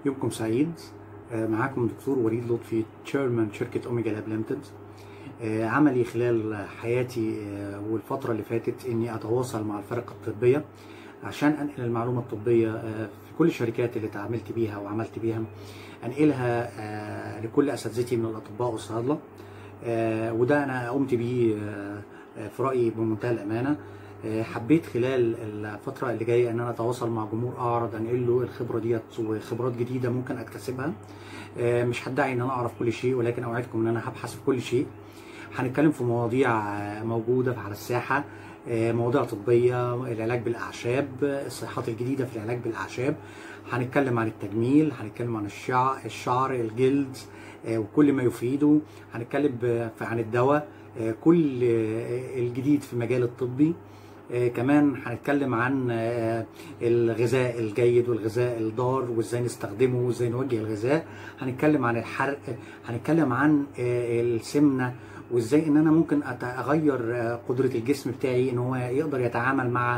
يومكم سعيد آه، معاكم دكتور وليد لطفي تشيرمان شركة أوميجا لاب ليمتد آه، عملي خلال حياتي آه، والفترة اللي فاتت إني أتواصل مع الفرق الطبية عشان أنقل المعلومة الطبية آه، في كل الشركات اللي تعاملت بيها وعملت بيها أنقلها آه، لكل أساتذتي من الأطباء والصيادلة آه، وده أنا قمت بيه آه، آه، في رأيي بمنتهى الأمانة آه، حبيت خلال الفترة اللي جاية إن أنا أتواصل مع جمهور أعرض أنقل له الخبرة ديت وخبرات جديدة ممكن أكتسبها آه، مش هدعي إن أنا أعرف كل شيء ولكن أوعدكم إن أنا هبحث في كل شيء هنتكلم في مواضيع آه، موجودة على الساحة آه، مواضيع طبية العلاج بالأعشاب الصيحات الجديدة في العلاج بالأعشاب هنتكلم عن التجميل هنتكلم عن الشعر, الشعر الجلد آه، وكل ما يفيده هنتكلم ب- عن الدواء آه، كل آه، الجديد في المجال الطبي آه، كمان هنتكلم عن آه، الغذاء الجيد والغذاء الضار وازاي نستخدمه وازاي نوجه الغذاء هنتكلم عن الحرق هنتكلم عن آه، السمنه وازاي ان انا ممكن أت- اغير آه، قدره الجسم بتاعي ان هو يقدر يتعامل مع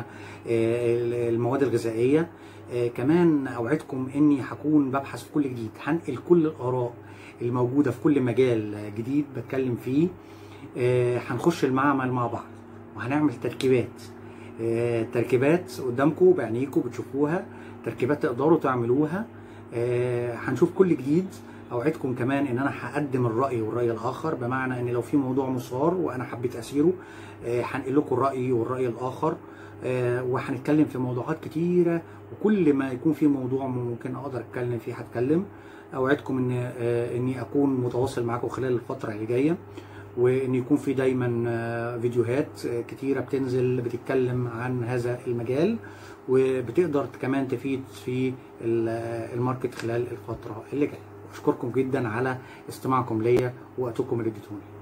آه، المواد الغذائيه آه، كمان اوعدكم اني هكون ببحث في كل جديد هنقل كل الاراء الموجوده في كل مجال آه، جديد بتكلم فيه آه، هنخش المعمل مع بعض وهنعمل تركيبات آه، تركيبات قدامكم بعينيكم بتشوفوها تركيبات تقدروا تعملوها آه، هنشوف كل جديد اوعدكم كمان ان انا هقدم الراي والراي الاخر بمعنى ان لو في موضوع مثار وانا حبيت اسيره آه، هنقل لكم الراي والراي الاخر آه، وهنتكلم في موضوعات كتيره وكل ما يكون في موضوع ممكن اقدر اتكلم فيه هتكلم اوعدكم ان آه، اني اكون متواصل معاكم خلال الفتره اللي جايه وان يكون في دايما آه، فيديوهات آه، كتيره بتنزل بتتكلم عن هذا المجال وبتقدر كمان تفيد في ال- آه، الماركت خلال الفتره اللي جايه اشكركم جدا على استماعكم ليا ووقتكم اللي اديتوني